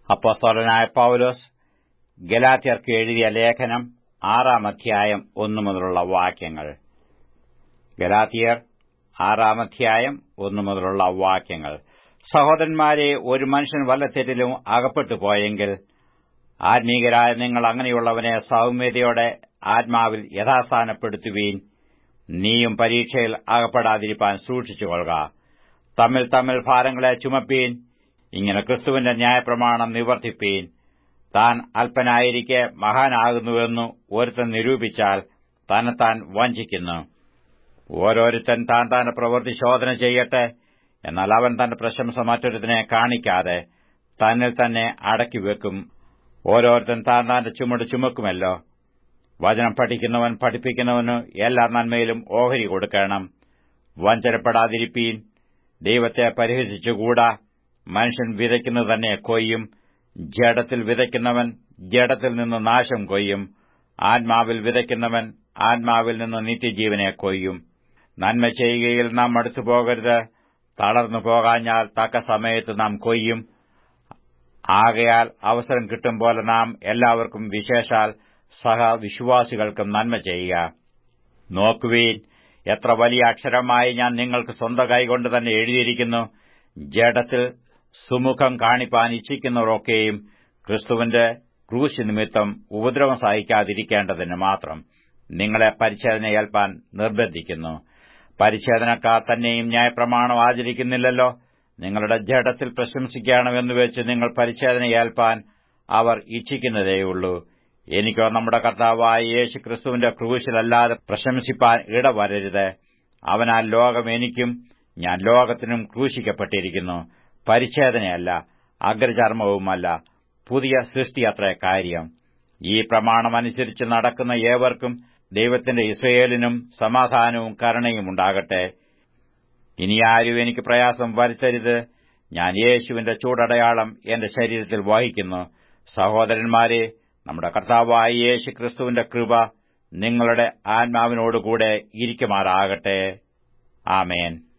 അപ്പോസ്തലനായ പൌലോസ് ഗലാത്യർക്ക് എഴുതിയ ലേഖനം ആറാം അധ്യായം ഒന്നു മുതലുള്ള വാക്യങ്ങൾ ഗലാത്തിയർ ആറാം അധ്യായം ഒന്നു മുതലുള്ള വാക്യങ്ങൾ സഹോദരന്മാരെ ഒരു മനുഷ്യൻ വല്ല തെറ്റിലും അകപ്പെട്ടു പോയെങ്കിൽ ആത്മീകരായ നിങ്ങൾ അങ്ങനെയുള്ളവനെ സൗമ്യതയോടെ ആത്മാവിൽ യഥാസ്ഥാനപ്പെടുത്തുവീൻ നീയും പരീക്ഷയിൽ അകപ്പെടാതിരിപ്പാൻ സൂക്ഷിച്ചുകൊള്ളുക തമ്മിൽ തമ്മിൽ ഭാരങ്ങളെ ചുമപ്പീൻ ഇങ്ങനെ ക്രിസ്തുവിന്റെ ന്യായപ്രമാണം നിവർത്തിപ്പീൻ താൻ അല്പനായിരിക്കെ മഹാനാകുന്നുവെന്നു ഒരുത്തൻ നിരൂപിച്ചാൽ തന്നെത്താൻ വഞ്ചിക്കുന്നു ഓരോരുത്തൻ താൻ താന്റെ പ്രവൃത്തി ശോധന ചെയ്യട്ടെ എന്നാൽ അവൻ തന്റെ പ്രശംസ മറ്റൊരുത്തിനെ കാണിക്കാതെ തന്നിൽ തന്നെ അടക്കിവെക്കും ഓരോരുത്തൻ താൻ താന്റെ ചുമട് ചുമക്കുമല്ലോ വചനം പഠിക്കുന്നവൻ പഠിപ്പിക്കുന്നവന് എല്ലാ നന്മയിലും ഓഹരി കൊടുക്കണം വഞ്ചനപ്പെടാതിരിപ്പീൻ ദൈവത്തെ പരിഹസിച്ചുകൂടാ മനുഷ്യൻ വിതയ്ക്കുന്നത് തന്നെ കൊയ്യും ജഡത്തിൽ വിതയ്ക്കുന്നവൻ ജഡത്തിൽ നിന്ന് നാശം കൊയ്യും ആത്മാവിൽ വിതയ്ക്കുന്നവൻ ആത്മാവിൽ നിന്ന് നിത്യജീവനെ കൊയ്യും നന്മ ചെയ്യുകയിൽ നാം അടുത്തു പോകരുത് തളർന്നു പോകാഞ്ഞാൽ തക്ക സമയത്ത് നാം കൊയ്യും ആകയാൽ അവസരം കിട്ടും പോലെ നാം എല്ലാവർക്കും വിശേഷാൽ സഹവിശ്വാസികൾക്കും നന്മ ചെയ്യുക നോക്കുവീൻ എത്ര വലിയ അക്ഷരമായി ഞാൻ നിങ്ങൾക്ക് സ്വന്തം കൈകൊണ്ട് തന്നെ എഴുതിയിരിക്കുന്നു ജഡത്തിൽ സുമുഖം കാണിപ്പാൻ ഇച്ഛിക്കുന്നവരൊക്കെയും ക്രിസ്തുവിന്റെ ക്രൂശ് നിമിത്തം ഉപദ്രവം സഹിക്കാതിരിക്കേണ്ടതിന് മാത്രം നിങ്ങളെ പരിച്ഛേദന ഏൽപ്പാൻ നിർബന്ധിക്കുന്നു പരിച്ഛേദനക്കാർ തന്നെയും ന്യായപ്രമാണം ആചരിക്കുന്നില്ലല്ലോ നിങ്ങളുടെ ജഡത്തിൽ പ്രശംസിക്കണമെന്ന് വെച്ച് നിങ്ങൾ പരിച്ഛേദന ഏൽപ്പാൻ അവർ ഇച്ഛിക്കുന്നതേയുള്ളൂ എനിക്കോ നമ്മുടെ കർത്താവായ യേശു ക്രിസ്തുവിന്റെ ക്രൂശിലല്ലാതെ പ്രശംസിപ്പാൻ ഇടവരരുത് അവനാൽ ലോകം എനിക്കും ഞാൻ ലോകത്തിനും ക്രൂശിക്കപ്പെട്ടിരിക്കുന്നു പരിച്ഛേദനയല്ല അഗ്രചർമ്മവുമല്ല പുതിയ സൃഷ്ടിയത്ര കാര്യം ഈ പ്രമാണമനുസരിച്ച് നടക്കുന്ന ഏവർക്കും ദൈവത്തിന്റെ ഇസ്രയേലിനും സമാധാനവും കരുണയും ഉണ്ടാകട്ടെ ഇനി ആരും എനിക്ക് പ്രയാസം വരുത്തരുത് ഞാൻ യേശുവിന്റെ ചൂടടയാളം എന്റെ ശരീരത്തിൽ വഹിക്കുന്നു സഹോദരന്മാരെ നമ്മുടെ കർത്താവായ യേശു ക്രിസ്തുവിന്റെ കൃപ നിങ്ങളുടെ ആത്മാവിനോടുകൂടെ ഇരിക്കുമാറാകട്ടെ ആമേൻ